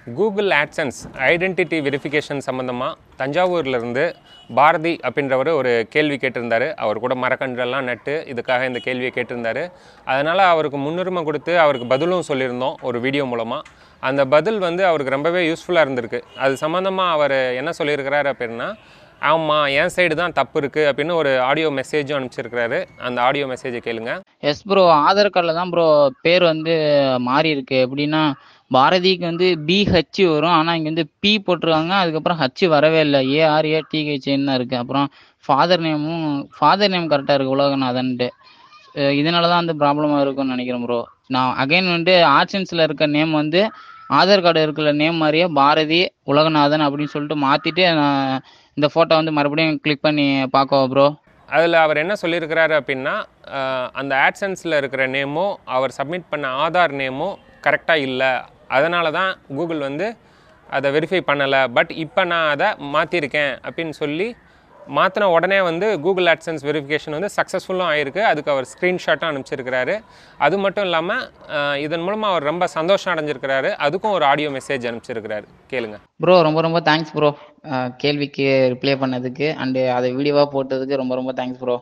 Google ஆட்சன்ஸ் identity verification சம்மந்தமாக தஞ்சாவூர்லேருந்து பாரதி அப்படின்றவர் ஒரு கேள்வி கேட்டிருந்தார் அவர் கூட மரக்கன்றெல்லாம் நட்டு இதுக்காக இந்த கேள்வியை கேட்டிருந்தார் அதனால் அவருக்கு முன்னுரிமை கொடுத்து அவருக்கு பதிலும் சொல்லியிருந்தோம் ஒரு வீடியோ மூலமாக அந்த பதில் வந்து அவருக்கு ரொம்பவே யூஸ்ஃபுல்லாக இருந்திருக்கு அது சம்மந்தமாக அவர் என்ன சொல்லியிருக்கிறாரு அப்படின்னா ஆமாம் என் சைடு தான் தப்பு இருக்குது அப்படின்னு ஒரு ஆடியோ மெசேஜும் அனுப்பிச்சிருக்கிறாரு அந்த ஆடியோ மெசேஜை கேளுங்க எஸ் ப்ரோ ஆதார் கார்டில் தான் ப்ரோ பேர் வந்து மாறி இருக்கு எப்படின்னா பாரதிக்கு வந்து பிஹெச் வரும் ஆனால் இங்கே வந்து பி போட்டிருக்காங்க அதுக்கப்புறம் ஹச் வரவே இல்லை ஏஆர்ஏ டிஹெச்ன்னு தான் இருக்குது அப்புறம் ஃபாதர் நேமும் ஃபாதர் நேம் கரெக்டாக இருக்குது உலகநாதன்ட்டு அஹ் இதனால தான் வந்து ப்ராப்ளமாக இருக்கும்னு நினைக்கிறேன் ப்ரோ நான் அகைன் வந்து ஆப்ஷன்ஸில் இருக்க நேம் வந்து ஆதார் கார்டு இருக்கிற நேம் மாதிரியே பாரதி உலகநாதன் அப்படின்னு சொல்லிட்டு மாற்றிட்டு நான் இந்த ஃபோட்டோ வந்து மறுபடியும் கிளிக் பண்ணி பார்க்கவா ப்ரோ அதில் அவர் என்ன சொல்லியிருக்கிறாரு அப்படின்னா அஹ், அந்த ஆட்சன்ஸில் இருக்கிற நேமும் அவர் சப்மிட் பண்ண ஆதார் நேமும் கரெக்டாக இல்லை அதனால தான் கூகுள் வந்து அதை வெரிஃபை பண்ணலை பட் இப்போ நான் அதை மாற்றிருக்கேன் அப்படின்னு சொல்லி மாற்றின உடனே வந்து கூகுள் ஆட்சன்ஸ் வெரிஃபிகேஷன் வந்து சக்ஸஸ்ஃபுல்லும் ஆயிருக்கு அதுக்கு அவர் ஸ்க்ரீன்ஷாட்டும் அனுப்பிச்சிருக்கிறாரு அது மட்டும் இல்லாமல் இதன் மூலமாக அவர் ரொம்ப சந்தோஷம் அடைஞ்சிருக்கிறாரு அதுக்கும் ஒரு ஆடியோ மெசேஜ் அனுப்பிச்சிருக்கிறாரு கேளுங்க ப்ரோ ரொம்ப ரொம்ப தேங்க்ஸ் ப்ரோ கேள்விக்கு ரிப்ளை பண்ணதுக்கு அண்டு அதை வீடியோவாக போட்டதுக்கு ரொம்ப ரொம்ப தேங்க்ஸ் ப்ரோ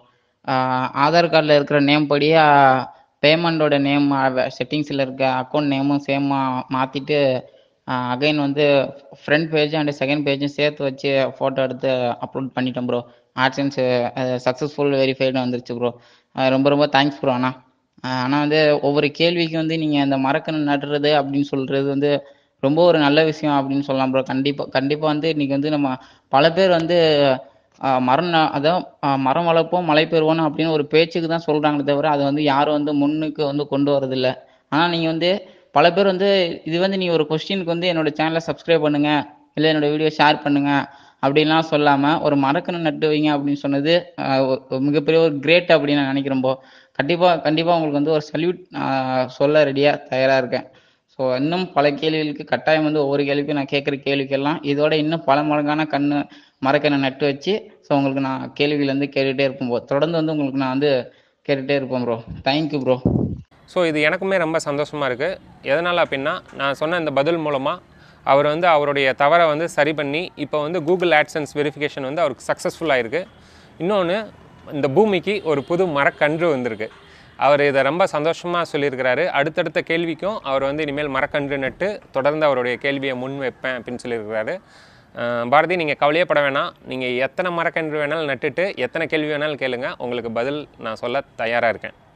ஆதார் கார்டில் இருக்கிற நேம் படி பேமெண்ட்டோட நேம் செட்டிங்ஸில் இருக்க அக்கௌண்ட் நேமும் சேமாக மாற்றிட்டு அகைன் வந்து ஃப்ரண்ட் பேஜ் அண்ட் செகண்ட் பேஜும் சேர்த்து வச்சு ஃபோட்டோ எடுத்து அப்லோட் பண்ணிட்டேன் ப்ரோ ஆட்சன்ஸ் சக்ஸஸ்ஃபுல் வெரிஃபைடு வந்துருச்சு ப்ரோ ரொம்ப ரொம்ப தேங்க்ஸ் ப்ரோ அண்ணா ஆனால் வந்து ஒவ்வொரு கேள்விக்கு வந்து நீங்கள் இந்த மரக்கன்று நடுறது அப்படின்னு சொல்கிறது வந்து ரொம்ப ஒரு நல்ல விஷயம் அப்படின்னு சொல்லலாம் ப்ரோ கண்டிப்பாக கண்டிப்பாக வந்து இன்னைக்கு வந்து நம்ம பல பேர் வந்து ஆஹ் மரம் ந- அதான் ஆஹ் மரம் வளர்ப்போம் மழை பெறுவோம் அப்படின்னு ஒரு பேச்சுக்கு தான் சொல்கிறாங்களே தவிர அதை வந்து யாரும் வந்து முன்னுக்கு வந்து கொண்டு வரதில்ல ஆனால் நீங்கள் வந்து பல பேர் வந்து இது வந்து நீ ஒரு கொஸ்டினுக்கு வந்து என்னோட சேனலை சப்ஸ்கிரைப் பண்ணுங்க இல்லை என்னோட வீடியோ ஷேர் பண்ணுங்க அப்படின்லாம் சொல்லாமல் ஒரு மரக்கன்று நட்டு வைங்க அப்படின்னு சொன்னது ஆஹ் ஒரு- ஒரு மிகப்பெரிய ஒரு கிரேட் அப்படின்னு நான் நினைக்கிறேன் ப்ரோ கண்டிப்பாக கண்டிப்பாக உங்களுக்கு வந்து ஒரு சல்யூட் சொல்ல ரெடியாக தயாராக இருக்கேன் ஸோ இன்னும் பல கேள்விகளுக்கு கட்டாயம் வந்து ஒவ்வொரு கேள்விக்கும் நான் கேட்குற கேள்விக்கெல்லாம் இதோட இன்னும் பல மடங்கான கண்ணு மரக்கண்ணை நட்டு வச்சு ஸோ உங்களுக்கு நான் கேள்விகள் வந்து கேட்டுகிட்டே இருப்போம் bro. தொடர்ந்து வந்து உங்களுக்கு நான் வந்து கேட்டுகிட்டே இருப்பேன் ப்ரோ தேங்க்யூ ப்ரோ ஸோ இது எனக்குமே ரொம்ப சந்தோஷமாக இருக்குது எதனால் அப்படின்னா நான் சொன்ன இந்த பதில் மூலமாக அவர் வந்து அவருடைய தவறை வந்து சரி பண்ணி இப்போ வந்து கூகுள் ஆட்சன்ஸ் வெரிஃபிகேஷன் வந்து அவருக்கு சக்ஸஸ்ஃபுல்லாக இருக்குது இன்னொன்று இந்த பூமிக்கு ஒரு புது மரக்கன்று வந்திருக்கு அவர் இதை ரொம்ப சந்தோஷமாக சொல்லியிருக்கிறாரு அடுத்தடுத்த கேள்விக்கும் அவர் வந்து இனிமேல் மரக்கன்று நட்டு தொடர்ந்து அவருடைய கேள்வியை முன் வைப்பேன் அப்படின்னு சொல்லியிருக்கிறாரு அஹ் பாரதி நீங்கள் கவலையே பட வேணாம் நீங்கள் எத்தனை மரக்கன்று வேணாலும் நட்டுட்டு எத்தனை கேள்வி வேணாலும் கேளுங்க உங்களுக்கு பதில் நான் சொல்ல தயாராக இருக்கேன்